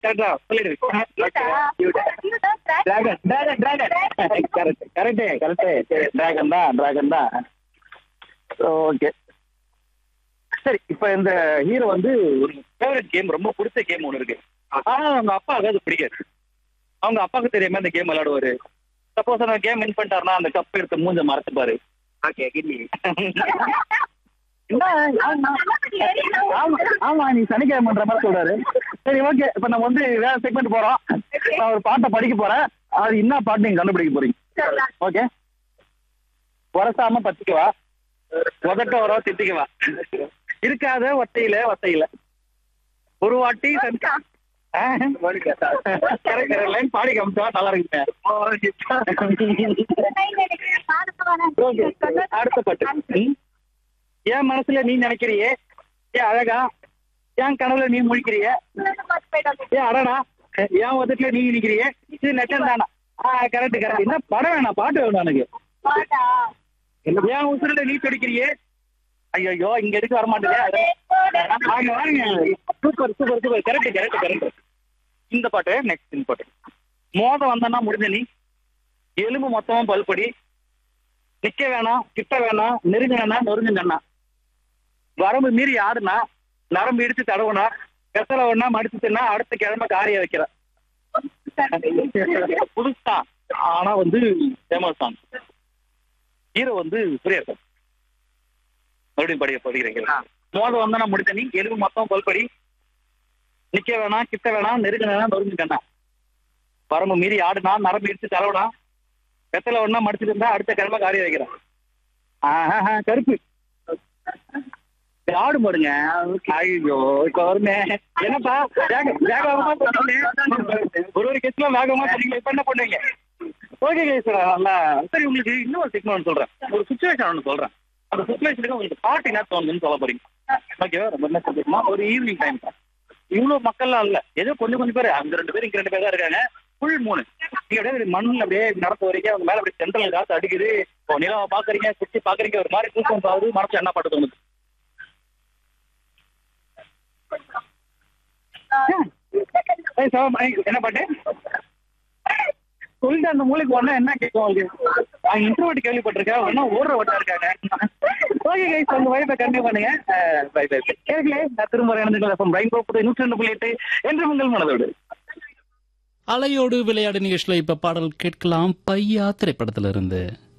கரெக்டா சொல்லிடு dragon dragon dragon correct correct correct dragon தான் டிராகன் தான் ஓகே சரி இப்ப இந்த ஹீரோ வந்து ஒரு ஃபேவரட் கேம் ரொம்ப பிடிச்ச கேம் ஒன்று இருக்கு ஆனா அவங்க அப்பாவுக்கு அது பிடிக்காது அவங்க அப்பாவுக்கு தெரியாம அந்த கேம் விளையாடுவாரு சப்போஸ் அந்த கேம் வின் பண்ணிட்டாருன்னா அந்த கப் எடுத்து மூஞ்ச மறைச்சுப்பாரு ஓகே கிட்னி ஆமா ஆமா நீ சனிக்கிழமைன்ற மாதிரி சொல்றாரு சரி ஓகே இப்ப நம்ம வந்து வேற செக்மெண்ட் போறோம் நான் ஒரு பாட்டை படிக்க போறேன் அது என்ன பாட்டு நீங்க கண்டுபிடிக்க போறீங்க ஓகே உரசாம பத்திக்கவா உதட்ட வர திட்டிக்கவா இருக்காத ஒத்தையில ஒத்தையில ஒரு வாட்டி லைன் பாடி காமிச்சா நல்லா இருக்குங்க Okay. அடுத்த பாட்டு ம். என் மனசுல நீ நினைக்கிறியே ஏன் அழகா என் கனவுல நீ முழிக்கிறிய ஏன் அடடா என் உதட்டுல நீ நிக்கிறியே இது நெட்டன் தானா ஆ கரெக்ட் கரெக்ட் என்ன படம் வேணாம் பாட்டு வேணும் எனக்கு ஏன் உசுருல நீ துடிக்கிறியே ஐயோ இங்க எதுக்கு வர மாட்டேங்க வாங்க வாங்க super super super correct correct correct இந்த பாட்டு நெக்ஸ்ட் இந்த பாட்டு மோதம் வந்தனா முடிஞ்ச நீ எலும்பு மொத்தமும் பல்படி நிக்க வேணாம் கிட்ட வேணாம் நெருங்க வேணாம் நொறுங்குங்கண்ணா வரம்பு மீறி ஆடுனா நரம்பு இடிச்சு தடவுனா கெத்தல ஒண்ணா மடிச்சுட்டுனா அடுத்த கிழமை காரிய வைக்கிற புதுசா ஆனா வந்து ஃபேமஸ் சாங் ஹீரோ வந்து சூர்யா சார் மறுபடியும் படிய படிக்கிறீங்க மோதம் வந்தனா முடிஞ்ச நீ எலும்பு மொத்தம் பல்படி நிக்க வேணாம் கிட்ட வேணாம் நெருங்க வேணாம் நொறுங்குங்கண்ணா வரம்பு மீறி ஆடுனா நரம்பு இடிச்சு தடவுனா வெத்தலை ஒண்ணா மடிச்சிட்டு இருந்தா அடுத்த கிழமை காரிய வைக்கிறேன் ஆஹா கருப்பு ஆடு பாருங்க ஐயோ இப்ப வருமே என்னப்பா வேக வேகமா பண்ணீங்க ஒரு ஒரு கெஸ்ட்ல வேகமா பண்ணீங்க இப்ப என்ன பண்ணுவீங்க ஓகே சார் நல்லா சரி உங்களுக்கு இன்னொரு செக்மெண்ட் சொல்றேன் ஒரு சுச்சுவேஷன் ஒன்று சொல்றேன் அந்த சுச்சுவேஷனுக்கு உங்களுக்கு பாட்டு என்ன தோணுதுன்னு சொல்ல போறீங்க ஓகேவா ரொம்ப என்ன சொல்லிருக்கோம் ஒரு ஈவினிங் டைம் இவ்வளவு மக்கள்லாம் இல்ல ஏதோ கொஞ்சம் கொஞ்சம் பேர் அங்க ரெண்டு பேர் இங்க ரெண்டு பேர் தான் இருக்காங்க ஃபுல் மூணு நீங்க அப்படியே மண்ணில் அப்படியே நடந்து வரீங்க அவங்க மேல அப்படியே சென்ட்ரல் காத்து அடிக்குது இப்போ நிலவை பாக்குறீங்க சுத்தி பாக்குறீங்க ஒரு மாதிரி தூக்கம் ஆகுது மனசு என்ன பாட்டு தோணுது ஏய், சவ- ஏய், என்ன பாட்டு சொல்லிட்டு அந்த மூளைக்கு ஒண்ணா என்ன கேட்கும் உங்களுக்கு இன்ட்ரோவர்ட் கேள்விப்பட்டிருக்கேன் ஒன்னும் ஓடுற ஓட்டா இருக்காங்க ஓகே கைஸ் உங்க வைஃபை கண்டினியூ பண்ணுங்க பை பை கேட்கல நான் திரும்ப இணைந்துக்கலாம் பிரைன் போட்டு நூற்றி ரெண்டு புள்ளி எட்டு என்று உங்கள் மனதோடு அலையோடு விளையாடு நிகழ்ச்சியில் இப்ப பாடல் கேட்கலாம் பையா திரைப்படத்திலிருந்து